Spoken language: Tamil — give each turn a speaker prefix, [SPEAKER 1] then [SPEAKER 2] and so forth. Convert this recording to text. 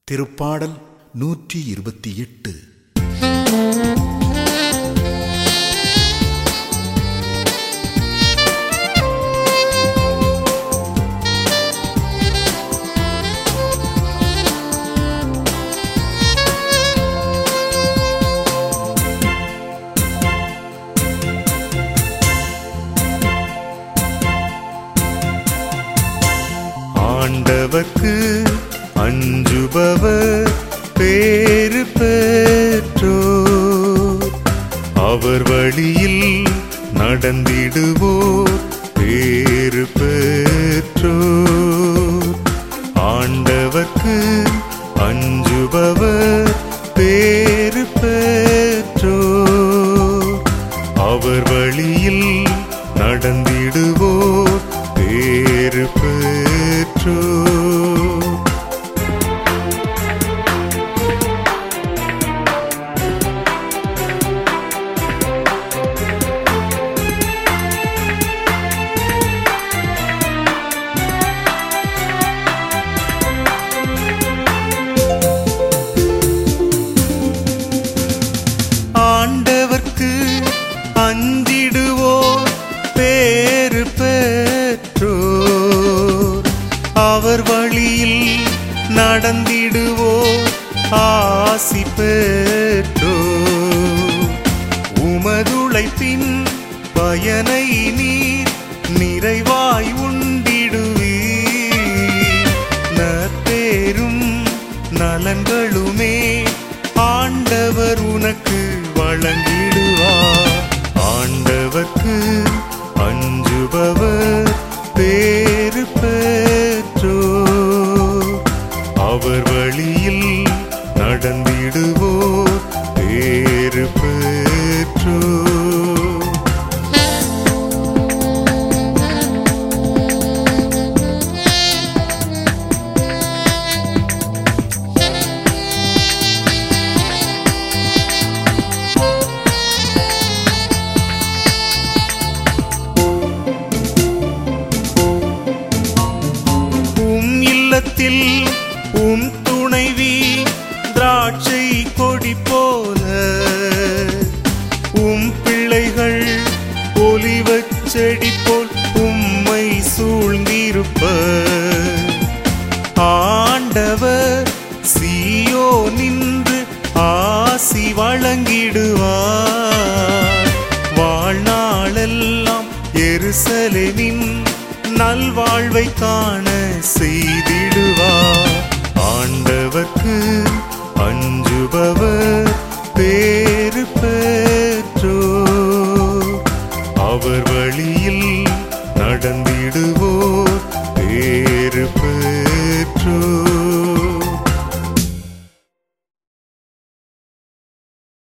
[SPEAKER 1] திருப்பாடல் நூற்றி இருபத்தி எட்டு
[SPEAKER 2] ஆண்டவர்க்கு அஞ்சுபவர் பேறு பெற்றோர் அவர் வழியில் நடந்திடுவோர் பேறு பெற்றோர் ஆண்டவர்க்கு அஞ்சுபவர் பேறு பெற்றோர் அவர் வழியில் நடந்திடுவோர் பேறு பெற்றோர் ஆண்டவர்க்கு அஞ்சிடுவோர் பேறு பெற்றோர் அவர் வழியில் நடந்திடுவோர் ஆசி பெற்றோர் உமதுழைப்பின் பயனை நீர் நிறைவாய் உண்டிடுவீர் நற்பேரும் நலன்களுமே ஆண்டவர் உனக்கு வழங்கிடுவார் ஆண்டவர்க்கு அஞ்சுபவர் பேறு பெற்றோர் அவர் வழியில் நடந்திடுவோர் பேறு பெற்றோர் உம் இல்லத்தில் உம் துணைவி திராட்சை கொடி போல உம் பிள்ளைகள் ஒலிவச் செடி போல் உம்மை சூழ்ந்திருப்ப ஆண்டவர் சீயோ நின்று ஆசி வழங்கிடுவார் வாழ்நாளெல்லாம் எருசலேமின் நல்வாழ்வை காண செய்திடுவார் ஆண்டவர்க்கு அஞ்சுபவர் பேறு பெற்றோர் அவர் வழியில் நடந்திடுவோர் பேறு பெற்றோர்